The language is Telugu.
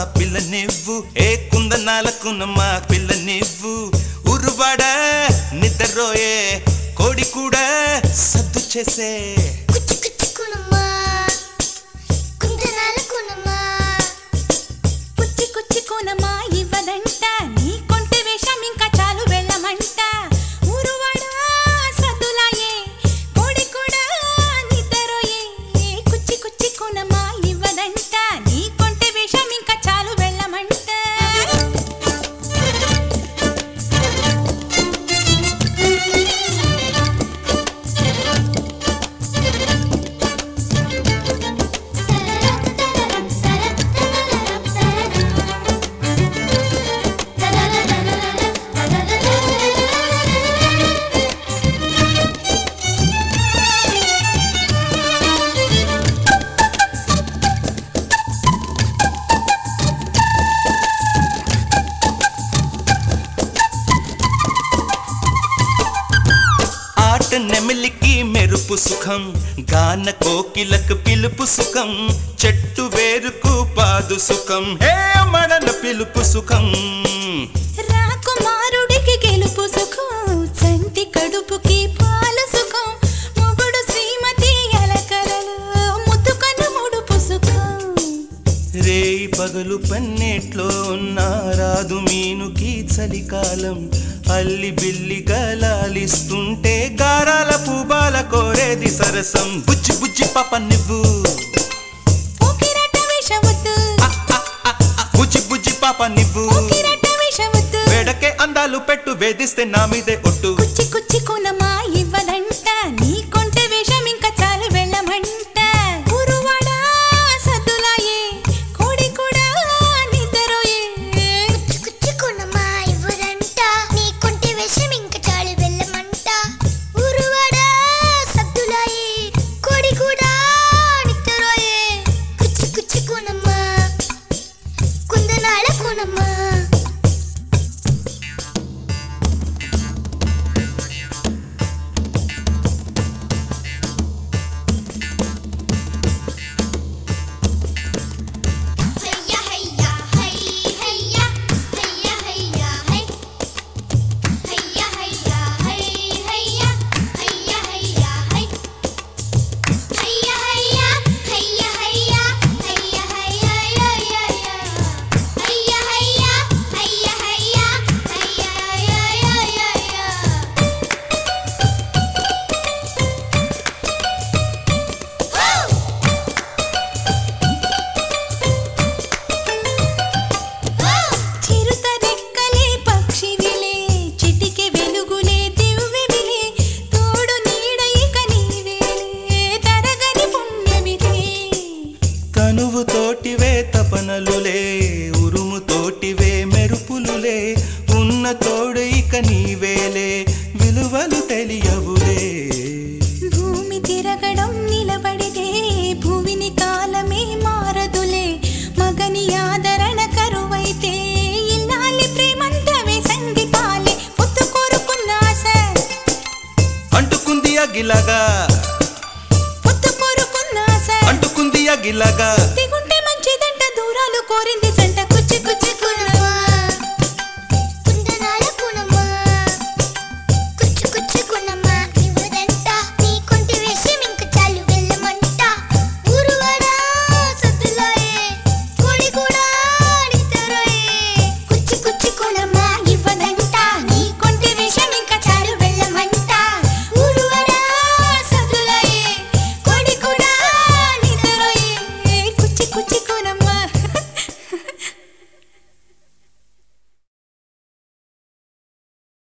పిల్ల నివ్వు ఏ కుందనాలకున్నమ్మా పిల్ల నివ్వు ఉరువాడ నిద్రరోయే కోడి కూడా సద్దు చేసే కుచ్చి కుచ్చి కుణమ్మా కుందనాల కుణమ్మా కుచ్చి కుచ్చి కోనమా ఇవ్వదంట నీ కొంటె వేషం ఇంకా చాలు వెళ్ళమంట ఊరువాడా సద్దులాయే కోడి కూడా నిద్రరోయే కుచ్చి కుచ్చి కోనమా ఇవ్వదంట నీ కొంటె వేషం ఇంకా చాలు వెళ్ళమంట ఆట నెమిలికి మెరుపు సుఖం గాన కోకిలకు పిలుపు సుఖం చెట్టు వేరుకు పాదు సుఖం హే మడన పిలుపు సుఖం రాకుమారుడికి గెలుపు సుఖం చంటి కడుపుకి పాల సుఖం మొగుడు శ్రీమతి ఎలకలలో ముద్దుకను ముడుపు సుఖం రేయి పగలు పన్నెట్లో ఉన్న రాదు మీనుకి చలికాలం అల్లి బిల్లి గలాలిస్తుంటే గారాల పూబాల కోరేది సరసం బుజ్జి బుజ్జి పాప నువ్వు పోకిరట విషవద్దు బుజ్జి బుజ్జి పాప నువ్వు పోకిరట విషవద్దు వేడకే అందాలు పెట్టు వేధిస్తే నా మీదే ఒట్టు కుచ్చి కుచ్చి కునమా ఇవ్వదంట నీ కొంటె వేషం ఇంకా చాలు వెళ్ళమంట గురువాడా సద్దులాయే కోడి కూడా నిద్రరోయే కుచ్చి కుణమ్మా ఇవ్వదంట నీ కొంటి వేషం ఇంక చాలు వెళ్ళమంట ఊరువాడా సబ్దులాయే కోడి కూడా నిత్తరోయే కుచ్చి కుచ్చి కుణమ్మా కుందనాల కుణమ్మా హయ్యా హయ్యా హై హయ్యా హయ్యా హయ్యా హై హయ్యా హయ్యా హై హయ్యా హయ్యా హయ్యా హై హయ్యా హయ్యా హయ్యా హయ్యా హయ్యా హయ్యా హయ్యా హయ్యా హయ్యా హయ్యా హయ్యా హయ్యా హయ్యా చిరుత రెక్కలే పక్షివిలే చిటికె వెలుగులే దివ్వెవిలే తోడు నీడ ఇక నీవేలే తరగని పుణ్యమిదే కనువు తోటివే తపనలులే ఉరుము తోటివే మెరుపులులే ఉన్న తోడు ఇక నీవేలే విలువలు తెలియవులే భూమి తిరగడం నిలబడితే భూమిని కాలమే మారదులే మగని ఆదరణ కరువైతే ఇల్లాలి ప్రేమంతవే సంగీతాలే పొత్తు కోరుకున్న ఆశ అంటుకుంది అగిలాగా పొత్తు కోరుకున్న ఆశ అంటుకుంది అగిలాగా దిగుంటే మంచిదంట దూరాలు కోరింది సంధ్య